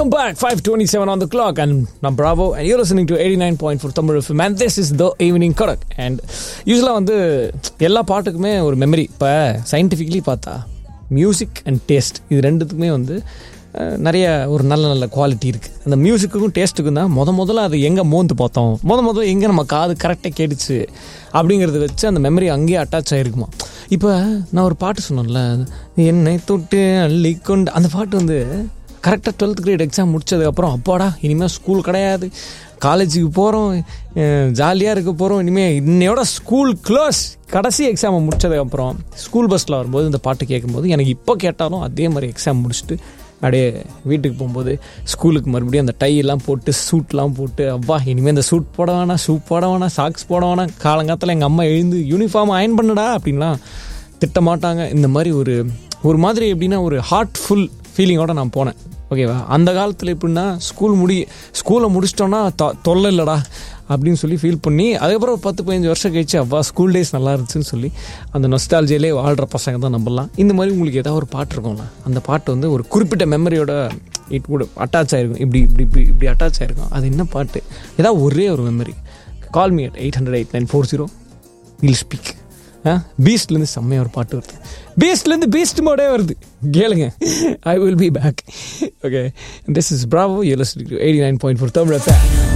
Welcome back. 527 on the clock, and I'm Bravo, and you're listening to 89.4 Tamil FM, and this is the evening Kodak. And யூஸ்வலாக வந்து எல்லா பாட்டுக்குமே ஒரு memory இப்போ scientifically பார்த்தா music and taste இது ரெண்டுத்துக்குமே வந்து அஹ், நிறைய ஒரு நல்ல நல்ல குவாலிட்டி இருக்குது அந்த மியூசிக்குக்கும் டேஸ்ட்டுக்கும் தான் முத முதல்ல அது எங்கே மோந்து பார்த்தோம் முத முதல்ல எங்கே நம்ம காது கரெக்டாக கேட்டுச்சு அப்படிங்கிறத வச்சு அந்த மெமரி அங்கேயே அட்டாச் ஆகிருக்குமா இப்போ நான் ஒரு பாட்டு சொன்னேன்ல என்னை தொட்டு அள்ளிக்கொண்டு அந்த பாட்டு வந்து கரெக்டாக டுவெல்த் கிரேட் எக்ஸாம் முடிச்சதுக்கப்புறம் அப்பாடா இனிமேல் ஸ்கூல் கிடையாது காலேஜுக்கு போகிறோம் ஜாலியாக இருக்க போகிறோம் இனிமேல் இன்னையோட ஸ்கூல் க்ளோஸ் கடைசி எக்ஸாமை முடிச்சதுக்கப்புறம் ஸ்கூல் பஸ்ஸில் வரும்போது இந்த பாட்டு கேட்கும்போது எனக்கு இப்போ கேட்டாலும் அதே மாதிரி எக்ஸாம் முடிச்சுட்டு அப்படியே வீட்டுக்கு போகும்போது ஸ்கூலுக்கு மறுபடியும் அந்த டை எல்லாம் போட்டு சூட்லாம் போட்டு அப்பா இனிமேல் இந்த சூட் போட வேணாம் ஷூ போட வேணாம் சாக்ஸ் போட வேணாம் காலங்காலத்தில் எங்கள் அம்மா எழுந்து யூனிஃபார்ம் அயன் பண்ணுடா அப்படின்லாம் திட்ட மாட்டாங்க இந்த மாதிரி ஒரு ஒரு மாதிரி எப்படின்னா ஒரு ஹார்ட்ஃபுல் ஃபீலிங்கோட நான் போனேன் ஓகேவா அந்த காலத்தில் எப்படின்னா ஸ்கூல் முடி ஸ்கூலை முடிச்சிட்டோன்னா தொ- தொல்லை இல்லைடா அப்படின்னு சொல்லி ஃபீல் பண்ணி அதுக்கப்புறம் ஒரு பத்து பதினஞ்சு வருஷம் கழிச்சு அவ்வா ஸ்கூல் டேஸ் நல்லா இருந்துச்சுன்னு சொல்லி அந்த நொஸ்டாலஜியிலே வாழ்கிற பசங்க தான் நம்பலாம் இந்த மாதிரி உங்களுக்கு ஏதாவது ஒரு பாட்டு இருக்கும்ல அந்த பாட்டு வந்து ஒரு குறிப்பிட்ட மெமரியோட இட் கூட அட்டாச் ஆயிருக்கும் இப்படி இப்படி இப்படி இப்படி அட்டாச் ஆயிருக்கும் அது என்ன பாட்டு ஏதாவது ஒரே ஒரு memory call me at eight hundred eight nine four zero will speak பீஸ்ட்லேருந்து செம்மையாக ஒரு பாட்டு வருது பீஸ்ட்லேருந்து பீஸ்ட் மோடே வருது கேளுங்க I will be back okay this is Bravo you listening to eighty nine point four Tamil